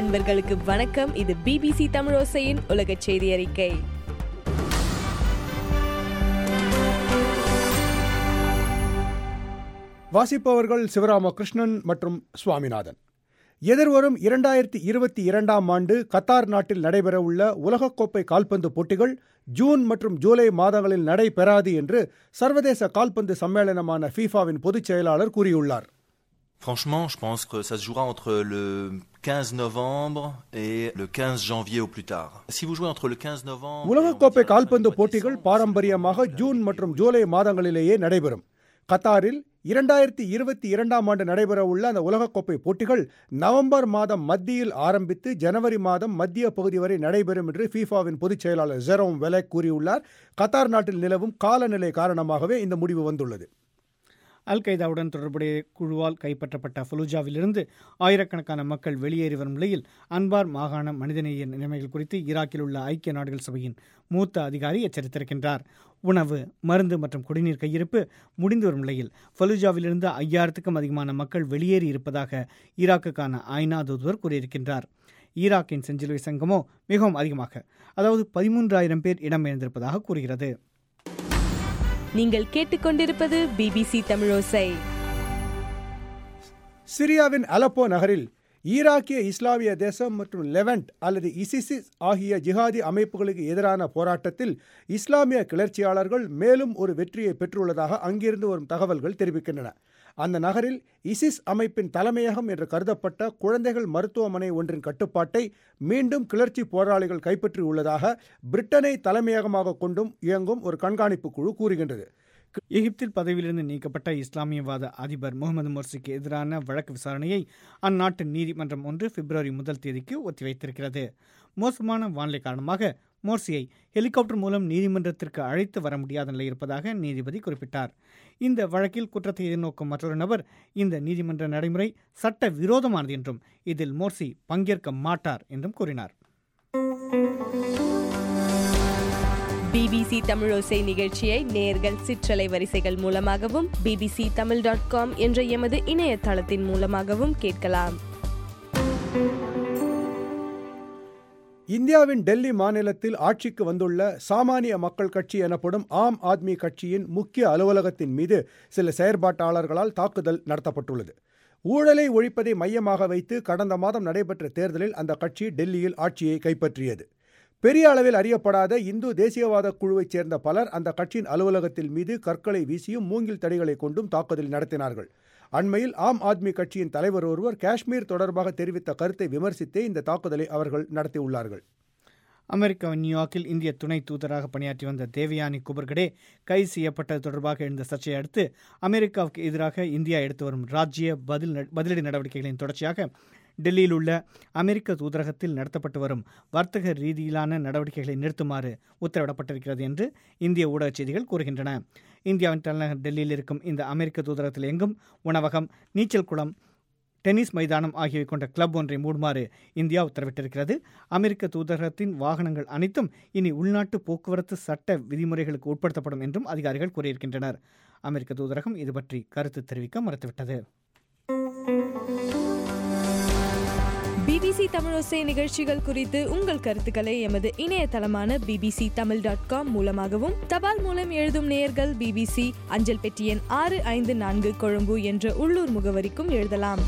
நண்பர்களுக்கு வணக்கம் இது பிபிசி தமிழோசையின் உலக செய்தி அறிக்கை வாசிப்பவர்கள் சிவராமகிருஷ்ணன் மற்றும் சுவாமிநாதன் எதிர்வரும் இரண்டாயிரத்தி இருபத்தி இரண்டாம் ஆண்டு கத்தார் நாட்டில் நடைபெறவுள்ள உலகக்கோப்பை கால்பந்து போட்டிகள் ஜூன் மற்றும் ஜூலை மாதங்களில் நடைபெறாது என்று சர்வதேச கால்பந்து சம்மேளனமான ஃபீஃபாவின் பொதுச் செயலாளர் கூறியுள்ளார் Franchement, je pense que ça se jouera entre le 15 novembre et le 15 janvier au plus tard. Si vous jouez entre le 15 novembre... உலகக்கோப்பை கால்பந்து போட்டிகள் பாரம்பரியமாக ஜூன் மற்றும் ஜூலை மாதங்களிலேயே நடைபெறும் கத்தாரில் இரண்டாயிரத்தி இருபத்தி இரண்டாம் ஆண்டு நடைபெறவுள்ள அந்த உலகக்கோப்பை போட்டிகள் நவம்பர் மாதம் மத்தியில் ஆரம்பித்து ஜனவரி மாதம் மத்திய பகுதி வரை நடைபெறும் என்று ஃபீஃபாவின் பொதுச் செயலாளர் ஜெரோம் வெலக் கூறியுள்ளார் கத்தார் நாட்டில் நிலவும் காலநிலை காரணமாகவே இந்த முடிவு வந்துள்ளது அல் கைதாவுடன் தொடர்புடைய குழுவால் கைப்பற்றப்பட்ட ஃபலூஜாவிலிருந்து ஆயிரக்கணக்கான மக்கள் வெளியேறி வரும் நிலையில் அன்பார் மாகாண மனிதநேய நிலைமைகள் குறித்து ஈராக்கில் உள்ள ஐக்கிய நாடுகள் சபையின் மூத்த அதிகாரி எச்சரித்திருக்கின்றார் உணவு மருந்து மற்றும் குடிநீர் கையிருப்பு முடிந்து வரும் நிலையில் ஃபலூஜாவிலிருந்து ஐயாயிரத்துக்கும் அதிகமான மக்கள் வெளியேறி இருப்பதாக ஈராக்குக்கான ஐநா தூதுவர் கூறியிருக்கின்றார் ஈராக்கின் செஞ்சிலுவை சங்கமோ மிகவும் அதிகமாக அதாவது பதிமூன்றாயிரம் பேர் இடம்பெயர்ந்திருப்பதாக கூறுகிறது நீங்கள் கேட்டுக்கொண்டிருப்பது பிபிசி தமிழோசை சிரியாவின் அலப்போ நகரில் ஈராக்கிய இஸ்லாமிய தேசம் மற்றும் லெவன்ட் அல்லது இசிசிஸ் ஆகிய ஜிஹாதி அமைப்புகளுக்கு எதிரான போராட்டத்தில் இஸ்லாமிய கிளர்ச்சியாளர்கள் மேலும் ஒரு வெற்றியை பெற்றுள்ளதாக அங்கிருந்து வரும் தகவல்கள் தெரிவிக்கின்றன அந்த நகரில் இசிஸ் அமைப்பின் தலைமையகம் என்று கருதப்பட்ட குழந்தைகள் மருத்துவமனை ஒன்றின் கட்டுப்பாட்டை மீண்டும் கிளர்ச்சி போராளிகள் கைப்பற்றியுள்ளதாக பிரிட்டனை தலைமையகமாக கொண்டும் இயங்கும் ஒரு கண்காணிப்பு குழு கூறுகின்றது எகிப்தில் பதவியிலிருந்து நீக்கப்பட்ட இஸ்லாமியவாத அதிபர் முகமது மோர்சிக்கு எதிரான வழக்கு விசாரணையை அந்நாட்டு நீதிமன்றம் ஒன்று பிப்ரவரி முதல் தேதிக்கு ஒத்திவைத்திருக்கிறது மோசமான வானிலை காரணமாக மோர்சியை ஹெலிகாப்டர் மூலம் நீதிமன்றத்திற்கு அழைத்து வர முடியாத நிலை இருப்பதாக நீதிபதி குறிப்பிட்டார் இந்த வழக்கில் குற்றத்தை எதிர்நோக்கும் மற்றொரு நபர் இந்த நீதிமன்ற நடைமுறை சட்ட விரோதமானது என்றும் இதில் மோர்சி பங்கேற்க மாட்டார் என்றும் கூறினார் பிபிசி தமிழோசை நிகழ்ச்சியை நேர்கள் சிற்றலை வரிசைகள் மூலமாகவும் பிபிசி தமிழ் டாட் காம் என்ற எமது இணையதளத்தின் மூலமாகவும் கேட்கலாம் இந்தியாவின் டெல்லி மாநிலத்தில் ஆட்சிக்கு வந்துள்ள சாமானிய மக்கள் கட்சி எனப்படும் ஆம் ஆத்மி கட்சியின் முக்கிய அலுவலகத்தின் மீது சில செயற்பாட்டாளர்களால் தாக்குதல் நடத்தப்பட்டுள்ளது ஊழலை ஒழிப்பதை மையமாக வைத்து கடந்த மாதம் நடைபெற்ற தேர்தலில் அந்த கட்சி டெல்லியில் ஆட்சியை கைப்பற்றியது பெரிய அளவில் அறியப்படாத இந்து தேசியவாத குழுவைச் சேர்ந்த பலர் அந்த கட்சியின் அலுவலகத்தில் மீது கற்களை வீசியும் மூங்கில் தடிகளை கொண்டும் தாக்குதல் நடத்தினார்கள் அண்மையில் ஆம் ஆத்மி கட்சியின் தலைவர் ஒருவர் காஷ்மீர் தொடர்பாக தெரிவித்த கருத்தை விமர்சித்தே இந்த தாக்குதலை அவர்கள் நடத்தியுள்ளார்கள் அமெரிக்கா நியூயார்க்கில் இந்திய துணை தூதராக பணியாற்றி வந்த தேவயானி குபர்கடே கைது செய்யப்பட்டது தொடர்பாக எழுந்த சர்ச்சையை அடுத்து அமெரிக்காவுக்கு எதிராக இந்தியா எடுத்து வரும் ராஜ்ய பதில் பதிலடி நடவடிக்கைகளின் தொடர்ச்சியாக டெல்லியில் உள்ள அமெரிக்க தூதரகத்தில் நடத்தப்பட்டு வரும் வர்த்தக ரீதியிலான நடவடிக்கைகளை நிறுத்துமாறு உத்தரவிடப்பட்டிருக்கிறது என்று இந்திய ஊடக செய்திகள் கூறுகின்றன இந்தியாவின் தலைநகர் டெல்லியில் இருக்கும் இந்த அமெரிக்க தூதரகத்தில் எங்கும் உணவகம் நீச்சல் குளம் டென்னிஸ் மைதானம் ஆகியவை கொண்ட கிளப் ஒன்றை மூடுமாறு இந்தியா உத்தரவிட்டிருக்கிறது அமெரிக்க தூதரகத்தின் வாகனங்கள் அனைத்தும் இனி உள்நாட்டு போக்குவரத்து சட்ட விதிமுறைகளுக்கு உட்படுத்தப்படும் என்றும் அதிகாரிகள் கூறியிருக்கின்றனர் அமெரிக்க தூதரகம் இது பற்றி கருத்து தெரிவிக்க மறுத்துவிட்டது பிபிசி தமிழோசை நிகழ்ச்சிகள் குறித்து உங்கள் கருத்துக்களை எமது இணையதளமான பிபிசி தமிழ் டாட் காம் மூலமாகவும் தபால் மூலம் எழுதும் நேயர்கள் பிபிசி அஞ்சல் பெட்டி எண் ஆறு ஐந்து நான்கு கொழும்பு என்ற உள்ளூர் முகவரிக்கும் எழுதலாம்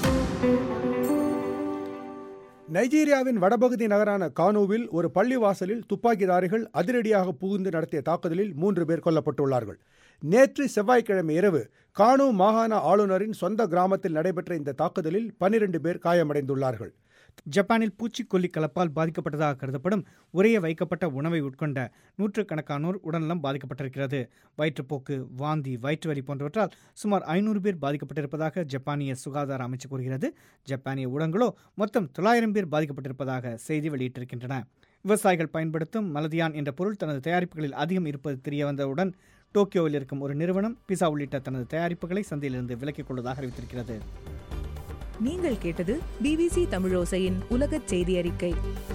நைஜீரியாவின் வடபகுதி நகரான கானோவில் ஒரு பள்ளிவாசலில் துப்பாக்கிதாரிகள் அதிரடியாக புகுந்து நடத்திய தாக்குதலில் மூன்று பேர் கொல்லப்பட்டுள்ளார்கள் நேற்று செவ்வாய்க்கிழமை இரவு கானோ மாகாண ஆளுநரின் சொந்த கிராமத்தில் நடைபெற்ற இந்த தாக்குதலில் பனிரெண்டு பேர் காயமடைந்துள்ளார்கள் ஜப்பானில் பூச்சிக்கொல்லி கலப்பால் பாதிக்கப்பட்டதாக கருதப்படும் உரைய வைக்கப்பட்ட உணவை உட்கொண்ட நூற்றுக்கணக்கானோர் உடல்நலம் பாதிக்கப்பட்டிருக்கிறது வயிற்றுப்போக்கு வாந்தி வயிற்று வலி போன்றவற்றால் சுமார் ஐநூறு பேர் பாதிக்கப்பட்டிருப்பதாக ஜப்பானிய சுகாதார அமைச்சு கூறுகிறது ஜப்பானிய ஊடகங்களோ மொத்தம் தொள்ளாயிரம் பேர் பாதிக்கப்பட்டிருப்பதாக செய்தி வெளியிட்டிருக்கின்றன விவசாயிகள் பயன்படுத்தும் மலதியான் என்ற பொருள் தனது தயாரிப்புகளில் அதிகம் இருப்பது தெரிய வந்தவுடன் டோக்கியோவில் இருக்கும் ஒரு நிறுவனம் பிசா உள்ளிட்ட தனது தயாரிப்புகளை சந்தையிலிருந்து விலக்கிக் கொள்வதாக அறிவித்திருக்கிறது நீங்கள் கேட்டது பிபிசி தமிழோசையின் உலகச் செய்தி அறிக்கை